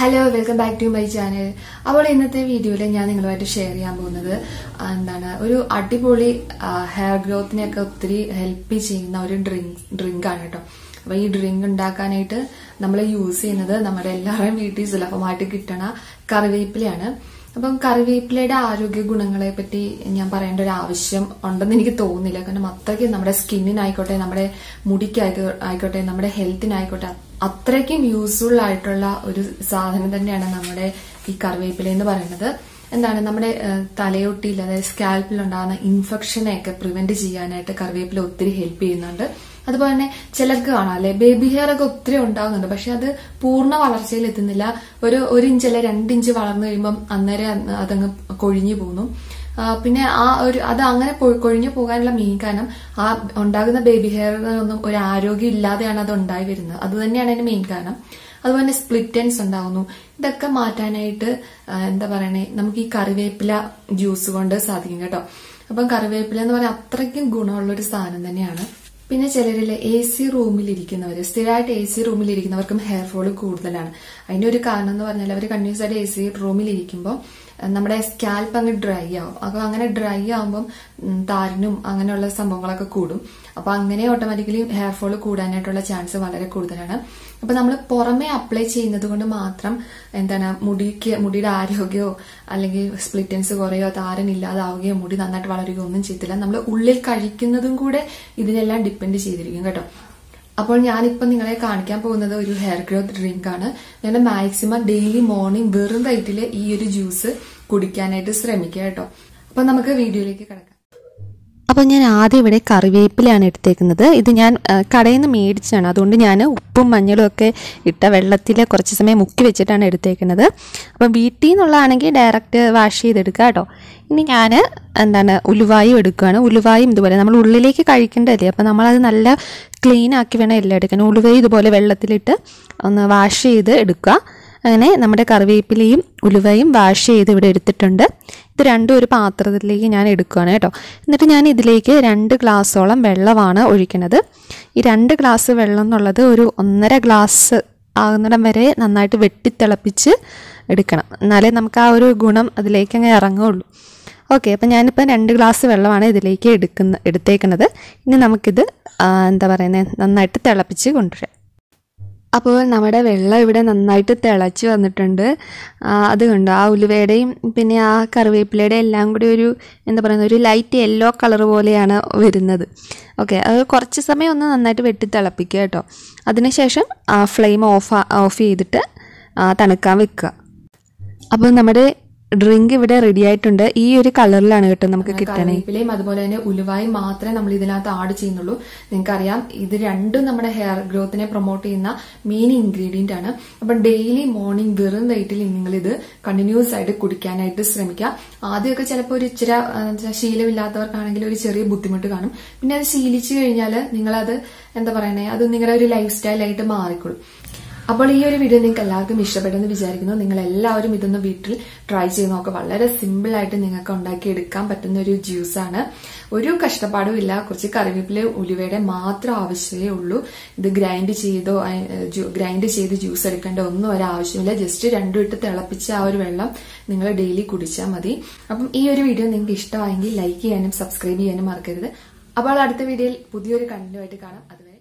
hello welcome back to my channel അപ്പോൾ ഇന്നത്തെ വീഡിയോയിൽ ഞാൻ നിങ്ങളുമായിട്ട് ഷെയർ ചെയ്യാൻ പോകുന്നത് ആ, എന്താണ് ഒരു അടിപൊളി ഹെയർ ഗ്രോത്തിനെയൊക്കെ ഒത്തിരി ഹെൽപ്പ് ചെയ്യുന്ന ഒരു ഡ്രിങ്ക് ഡ്രിങ്ക് ആണ് കേട്ടോ അപ്പൊ ഈ ഡ്രിങ്ക് ഉണ്ടാക്കാനായിട്ട് നമ്മൾ യൂസ് ചെയ്യുന്നത് നമ്മുടെ എല്ലാവരുടെയും വീട്ടിൽ സുലഭമായിട്ട് കിട്ടണ കറിവേപ്പിലയാണ് അപ്പം കറിവേപ്പിലയുടെ ആരോഗ്യ ഗുണങ്ങളെ പറ്റി ഞാൻ പറയേണ്ട ഒരു ആവശ്യം ഉണ്ടെന്ന് എനിക്ക് തോന്നുന്നില്ല കാരണം അത്രയ്ക്ക് നമ്മുടെ സ്കിന്നിനായിക്കോട്ടെ നമ്മുടെ മുടിക്കായിക്കോ- ആയിക്കോട്ടെ നമ്മുടെ ഹെൽത്തിനായിക്കോട്ടെ അത്രയ്ക്കും യൂസ്ഫുൾ ആയിട്ടുള്ള ഒരു സാധനം തന്നെയാണ് നമ്മുടെ ഈ കറിവേപ്പില എന്ന് പറയുന്നത് എന്താണ് നമ്മുടെ ഏഹ്, തലയൊട്ടിയിൽ അതായത് സ്കാൽപ്പിൽ ഉണ്ടാകുന്ന ഇൻഫെക്ഷനെയൊക്കെ പ്രിവെന്റ് ചെയ്യാനായിട്ട് കറിവേപ്പില ഒത്തിരി ഹെൽപ്പ് ചെയ്യുന്നുണ്ട് അതുപോലെ തന്നെ ചിലർക്ക് കാണാം അല്ലെ ബേബി ഹെയർ ഒക്കെ ഒത്തിരി ഉണ്ടാകുന്നുണ്ട് പക്ഷെ അത് പൂർണ്ണ വളർച്ചയിൽ എത്തുന്നില്ല ഒരു ഒരു ഇഞ്ച് അല്ലെ രണ്ടിഞ്ച് വളർന്നു കഴിയുമ്പം അന്നേരം അത് അതങ്ങ് കൊഴിഞ്ഞു പോകുന്നു ആ, പിന്നെ ആ ഒരു അത് അങ്ങനെ പൊ- കൊഴിഞ്ഞു പോകാനുള്ള മെയിൻ കാരണം ആ ഉണ്ടാകുന്ന ബേബി ഹെയറിനൊന്നും ഒരു ആരോഗ്യം ഇല്ലാതെയാണ് അത് ഉണ്ടായി വരുന്നത് അത് തന്നെയാണ് അതിന്റെ മെയിൻ കാരണം അതുപോലെ തന്നെ സ്പ്ലിറ്റൻസ് ഉണ്ടാവുന്നു ഇതൊക്കെ മാറ്റാനായിട്ട് ആ, എന്താ പറയണേ നമുക്ക് ഈ കറിവേപ്പില ജ്യൂസ് കൊണ്ട് സാധിക്കും കേട്ടോ അപ്പം കറിവേപ്പില എന്ന് പറയാൻ അത്രയ്ക്കും ഗുണമുള്ള ഒരു സാധനം തന്നെയാണ് പിന്നെ ചിലരില് എ സി റൂമിൽ ഇരിക്കുന്നവർ സ്ഥിരമായിട്ട് എ സി റൂമിൽ ഇരിക്കുന്നവർക്കും ഹെയർ ഫോൾ കൂടുതലാണ് അതിന്റെ ഒരു കാരണം എന്ന് പറഞ്ഞാൽ അവർ കണ്ടിന്യൂസ് ആയിട്ട് എ സി റൂമിൽ ഇരിക്കുമ്പോൾ നമ്മുടെ സ്കാൽപ്പ് അങ്ങ് ഡ്രൈ ആവും അപ്പൊ അങ്ങനെ ഡ്രൈ ആവുമ്പം ഉം, താരനും അങ്ങനെയുള്ള സംഭവങ്ങളൊക്കെ കൂടും അപ്പൊ അങ്ങനെ ഓട്ടോമാറ്റിക്കലി ഹെയർ ഫോൾ കൂടാനായിട്ടുള്ള ചാൻസ് വളരെ കൂടുതലാണ് അപ്പൊ നമ്മൾ പുറമെ അപ്ലൈ ചെയ്യുന്നത് കൊണ്ട് മാത്രം എന്താണ് മുടിക്ക് മുടിയുടെ ആരോഗ്യമോ അല്ലെങ്കിൽ സ്പ്ലിറ്റൻസ് കുറയോ താരൻ ഇല്ലാതാവുകയോ മുടി നന്നായിട്ട് വളരുകയോ ഒന്നും ചെയ്തില്ല നമ്മൾ ഉള്ളിൽ കഴിക്കുന്നതും കൂടെ ഇതിനെല്ലാം ഡിപ്പെൻഡ് ചെയ്തിരിക്കും കേട്ടോ അപ്പോൾ ഞാനിപ്പോൾ നിങ്ങളെ കാണിക്കാൻ പോകുന്നത് ഒരു ഹെയർ ഗ്രോത്ത് ഡ്രിങ്ക് ആണ് ഞാൻ മാക്സിമം ഡെയിലി മോർണിംഗ് വെറും വയറ്റിൽ ഈ ഒരു ജ്യൂസ് കുടിക്കാനായിട്ട് ശ്രമിക്കുക കേട്ടോ അപ്പൊ നമുക്ക് വീഡിയോയിലേക്ക് കിടക്കാം അപ്പോൾ ഞാൻ ആദ്യം ഇവിടെ കറിവേപ്പിലയാണ് എടുത്തേക്കുന്നത് ഇത് ഞാൻ ആ, കടയിൽ നിന്ന് മേടിച്ചാണ് അതുകൊണ്ട് ഞാൻ ഉപ്പും മഞ്ഞളും ഒക്കെ ഇട്ട വെള്ളത്തിൽ കുറച്ച് സമയം മുക്കി വെച്ചിട്ടാണ് എടുത്തേക്കുന്നത് അപ്പം വീട്ടിൽ നിന്നുള്ളതാണെങ്കിൽ ഡയറക്റ്റ് വാഷ് ചെയ്തെടുക്കുക കേട്ടോ ഇനി ഞാൻ എന്താണ് ഉലുവായും എടുക്കുകയാണ് ഉലുവായും ഇതുപോലെ നമ്മൾ ഉള്ളിലേക്ക് കഴിക്കേണ്ടതല്ലേ അപ്പോൾ നമ്മളത് നല്ല ക്ലീൻ ആക്കി വേണം എല്ലാം എടുക്കാൻ ഉലുവയും ഇതുപോലെ വെള്ളത്തിലിട്ട് ഒന്ന് വാഷ് ചെയ്ത് എടുക്കുക അങ്ങനെ നമ്മുടെ കറിവേപ്പിലയും ഉലുവയും വാഷ് ചെയ്ത് ഇവിടെ എടുത്തിട്ടുണ്ട് ഇത് രണ്ടും ഒരു പാത്രത്തിലേക്ക് ഞാൻ എടുക്കുകയാണ് കേട്ടോ എന്നിട്ട് ഞാൻ ഇതിലേക്ക് രണ്ട് ഗ്ലാസ്സോളം വെള്ളമാണ് ഒഴിക്കുന്നത് ഈ രണ്ട് ഗ്ലാസ് വെള്ളം എന്നുള്ളത് ഒരു ഒന്നര ഗ്ലാസ് ആകുന്നിടം വരെ നന്നായിട്ട് വെട്ടിത്തിളപ്പിച്ച് എടുക്കണം എന്നാലേ നമുക്ക് ആ ഒരു ഗുണം അതിലേക്ക് അങ്ങ് ഇറങ്ങുള്ളൂ ഓക്കെ അപ്പം ഞാനിപ്പോൾ രണ്ട് ഗ്ലാസ് വെള്ളമാണ് ഇതിലേക്ക് എടുക്കുന്ന എടുത്തേക്കുന്നത് ഇനി നമുക്കിത് ആ, എന്താ പറയുന്നത് നന്നായിട്ട് തിളപ്പിച്ച് കൊണ്ടുവരാം അപ്പോൾ നമ്മുടെ വെള്ളം ഇവിടെ നന്നായിട്ട് തിളച്ച് വന്നിട്ടുണ്ട് ആ, അത് കണ്ടോ ആ ഉലുവയുടെയും പിന്നെ ആ കറിവേപ്പിലയുടെയും എല്ലാം കൂടി ഒരു എന്താ പറയുന്നത് ഒരു ലൈറ്റ് യെല്ലോ കളർ പോലെയാണ് വരുന്നത് ഓക്കെ അത് കുറച്ച് സമയം ഒന്ന് നന്നായിട്ട് വെട്ടി തിളപ്പിക്കുക കേട്ടോ അതിനുശേഷം ഫ്ലെയിം ഓഫ് ഓഫ് ചെയ്തിട്ട് ആ, തണുക്കാൻ വെക്കുക അപ്പോൾ നമ്മുടെ ഡ്രിങ്ക് ഇവിടെ റെഡി ആയിട്ടുണ്ട് ഈ ഒരു കളറിലാണ് കേട്ടോ നമുക്ക് കിട്ടണേ കറിവേപ്പിലയും അതുപോലെ തന്നെ ഉലുവായും മാത്രമേ നമ്മൾ ഇതിനകത്ത് ആഡ് ചെയ്യുന്നുള്ളൂ നിങ്ങൾക്കറിയാം ഇത് രണ്ടും നമ്മുടെ ഹെയർ ഗ്രോത്തിനെ പ്രൊമോട്ട് ചെയ്യുന്ന മെയിൻ ഇൻഗ്രീഡിയന്റ് ആണ് അപ്പൊ ഡെയിലി മോർണിംഗ് വെറും വെയിറ്റിൽ നിങ്ങൾ ഇത് കണ്ടിന്യൂസ് ആയിട്ട് കുടിക്കാനായിട്ട് ശ്രമിക്കുക ആദ്യമൊക്കെ ചിലപ്പോൾ ഒരു ഇച്ചിരി ആ, എന്താ ശീലമില്ലാത്തവർക്കാണെങ്കിൽ ഒരു ചെറിയ ബുദ്ധിമുട്ട് കാണും പിന്നെ അത് ശീലിച്ചു കഴിഞ്ഞാൽ നിങ്ങളത് എന്താ പറയണേ അത് നിങ്ങളുടെ ഒരു ലൈഫ് സ്റ്റൈലായിട്ട് മാറിക്കൊള്ളും അപ്പോൾ ഈ ഒരു വീഡിയോ നിങ്ങൾക്ക് എല്ലാവർക്കും ഇഷ്ടപ്പെട്ടെന്ന് വിചാരിക്കുന്നു നിങ്ങൾ എല്ലാവരും ഇതൊന്ന് വീട്ടിൽ ട്രൈ ചെയ്ത് നോക്കുക വളരെ സിമ്പിൾ ആയിട്ട് നിങ്ങൾക്ക് ഉണ്ടാക്കി എടുക്കാൻ പറ്റുന്ന ഒരു ജ്യൂസാണ് ഒരു കഷ്ടപ്പാടും ഇല്ല കുറച്ച് കറിവേപ്പില ഉലുവയുടെ മാത്രം ആവശ്യമേ ഉള്ളൂ ഇത് ഗ്രൈൻഡ് ചെയ്തോ ഗ്രൈൻഡ് ചെയ്ത് ജ്യൂസ് എടുക്കേണ്ട ഒന്നും ഒരു ആവശ്യമില്ല ജസ്റ്റ് രണ്ടും ഇട്ട് തിളപ്പിച്ച ആ ഒരു വെള്ളം നിങ്ങൾ ഡെയിലി കുടിച്ചാൽ മതി അപ്പം ഈ ഒരു വീഡിയോ നിങ്ങൾക്ക് ഇഷ്ടമായെങ്കിൽ ലൈക്ക് ചെയ്യാനും സബ്സ്ക്രൈബ് ചെയ്യാനും മറക്കരുത് അപ്പോൾ അടുത്ത വീഡിയോയിൽ പുതിയൊരു കണ്ടന്റുമായിട്ട് കാണാം അതുവരെ